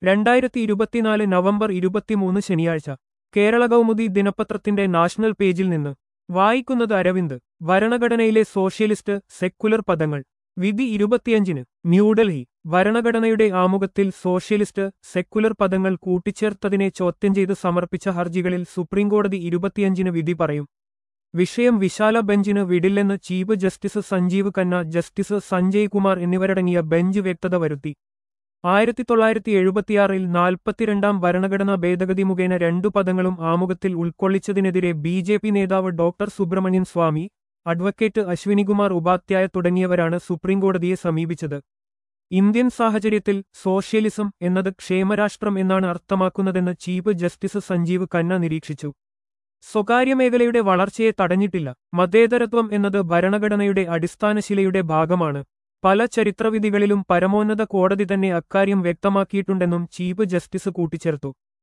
രണ്ടായിരത്തി ഇരുപത്തിനാല് നവംബർ ഇരുപത്തിമൂന്ന് ശനിയാഴ്ച കേരള കൗമുദി ദിനപത്രത്തിന്റെ നാഷണൽ പേജിൽ നിന്ന് വായിക്കുന്നത് അരവിന്ദ് ഭരണഘടനയിലെ സോഷ്യലിസ്റ്റ് സെക്കുലർ പദങ്ങൾ വിധി ഇരുപത്തിയഞ്ചിന് ന്യൂഡൽഹി ഭരണഘടനയുടെ ആമുഖത്തിൽ സോഷ്യലിസ്റ്റ് സെക്കുലർ പദങ്ങൾ കൂട്ടിച്ചേർത്തതിനെ ചോദ്യം ചെയ്ത് സമർപ്പിച്ച ഹർജികളിൽ സുപ്രീംകോടതി ഇരുപത്തിയഞ്ചിന് വിധി പറയും വിഷയം വിശാല ബെഞ്ചിന് വിടില്ലെന്ന് chief justice Sanjiv Khanna justice Sanjay Kumar എന്നിവരടങ്ങിയ ബെഞ്ച് വ്യക്തത വരുത്തി ആയിരത്തി തൊള്ളായിരത്തി എഴുപത്തിയാറിൽ നാൽപ്പത്തിരണ്ടാം ഭരണഘടനാ ഭേദഗതി മുഖേന രണ്ടു പദങ്ങളും ആമുഖത്തിൽ ഉൾക്കൊള്ളിച്ചതിനെതിരെ ബി ജെ പി നേതാവ് ഡോക്ടർ സുബ്രഹ്മണ്യൻ സ്വാമി അഡ്വക്കേറ്റ് അശ്വിനികുമാർ ഉപാധ്യായ തുടങ്ങിയവരാണ് സുപ്രീംകോടതിയെ സമീപിച്ചത് ഇന്ത്യൻ സാഹചര്യത്തിൽ സോഷ്യലിസം എന്നത് ക്ഷേമരാഷ്ട്രം എന്നാണ് അർത്ഥമാക്കുന്നതെന്ന് ചീഫ് ജസ്റ്റിസ് സഞ്ജീവ് ഖന്ന നിരീക്ഷിച്ചു സ്വകാര്യ മേഖലയുടെ വളർച്ചയെ തടഞ്ഞിട്ടില്ല മതേതരത്വം എന്നത് ഭരണഘടനയുടെ അടിസ്ഥാനശിലയുടെ ഭാഗമാണ് പല ചരിത്രവിധികളിലും പരമോന്നത കോടതി തന്നെ അക്കാര്യം വ്യക്തമാക്കിയിട്ടുണ്ടെന്നും ചീഫ് ജസ്റ്റിസ് കൂട്ടിച്ചേർത്തു